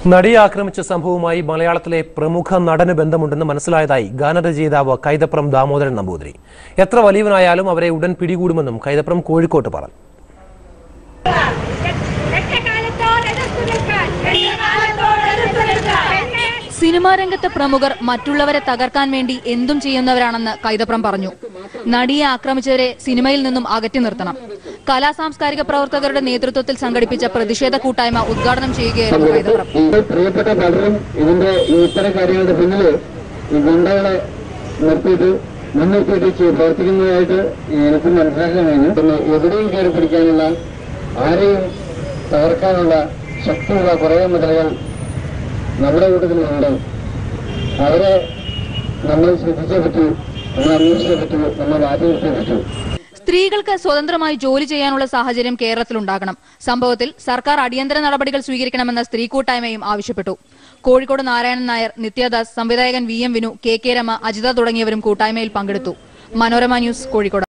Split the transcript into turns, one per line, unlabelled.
നടിയെ ആക്രമിച്ച സംഭവവുമായി മലയാളത്തിലെ പ്രമുഖ നടന് ബന്ധമുണ്ടെന്ന് മനസ്സിലായതായി ഗാനരചയിതാവ് കൈതപ്രം ദാമോദരൻ നമ്പൂതിരി എത്ര വലിയവനായാലും അവരെ ഉടൻ പിടികൂടുമെന്നും കൈതപ്രം കോഴിക്കോട്ട് പറഞ്ഞു
എക്കാലത്തോട് എതിർത്തു നിൽക്കാൻ എക്കാലത്തോട് എതിർത്തു നിൽക്കാൻ എന്നെ
സിനിമാ രംഗത്തെ പ്രമുഖർ മറ്റുള്ളവരെ തകർക്കാൻ വേണ്ടി എന്തും ചെയ്യുന്നവരാണെന്ന് കൈതപ്രം പറഞ്ഞു നടിയെ ആക്രമിച്ചവരെ സിനിമയിൽ നിന്നും അകറ്റി നിർത്തണം കലാ സാംസ്കാരിക പ്രവർത്തകരുടെ നേതൃത്വത്തിൽ സംഘടിപ്പിച്ച പ്രതിഷേധ കൂട്ടായ്മ ഉദ്ഘാടനം ചെയ്യുകയായിരുന്നു കൈതപ്രം
ഈ പ്രിയപ്പെട്ട പലരും ഇതിന്റെ ഈ ഇത്തരം കാര്യങ്ങളുടെ പിന്നില് ഈ ഗുണ്ടകളെ നിർത്തിയിട്ട് മുൻനിർത്തിയിട്ട് ചെയ്ത് പ്രവർത്തിക്കുന്നതായിട്ട് എനിക്ക് മനസ്സിലാക്കാൻ കഴിഞ്ഞു പിന്നെ എവിടെയും കയറി പിടിക്കാനുള്ള ആരെയും തകർക്കാനുള്ള ശക്തിയുള്ള കുറേ മുതലുകൾ നമ്മുടെ കൂട്ടത്തിലുണ്ട് അവരെ നമ്മൾ ശ്രദ്ധിച്ചേ പറ്റൂ നമ്മൾ അന്വേഷിച്ചേ പറ്റൂ നമ്മൾ മാറ്റി നിർത്തിയേ പറ്റൂ
സ്ത്രീകൾക്ക് സ്വതന്ത്രമായി ജോലി ചെയ്യാനുള്ള സാഹചര്യം കേരളത്തിലുണ്ടാകണം സംഭവത്തിൽ സർക്കാർ അടിയന്തര നടപടികൾ സ്വീകരിക്കണമെന്ന് സ്ത്രീ കൂട്ടായ്മയും ആവശ്യപ്പെട്ടു കോഴിക്കോട് നാരായണൻ നായർ നിത്യദാസ് സംവിധായകൻ V M Vinu K K Rama Ajitha തുടങ്ങിയവരും കൂട്ടായ്മയിൽ പങ്കെടുത്തു മനോരമ ന്യൂസ് കോഴിക്കോട്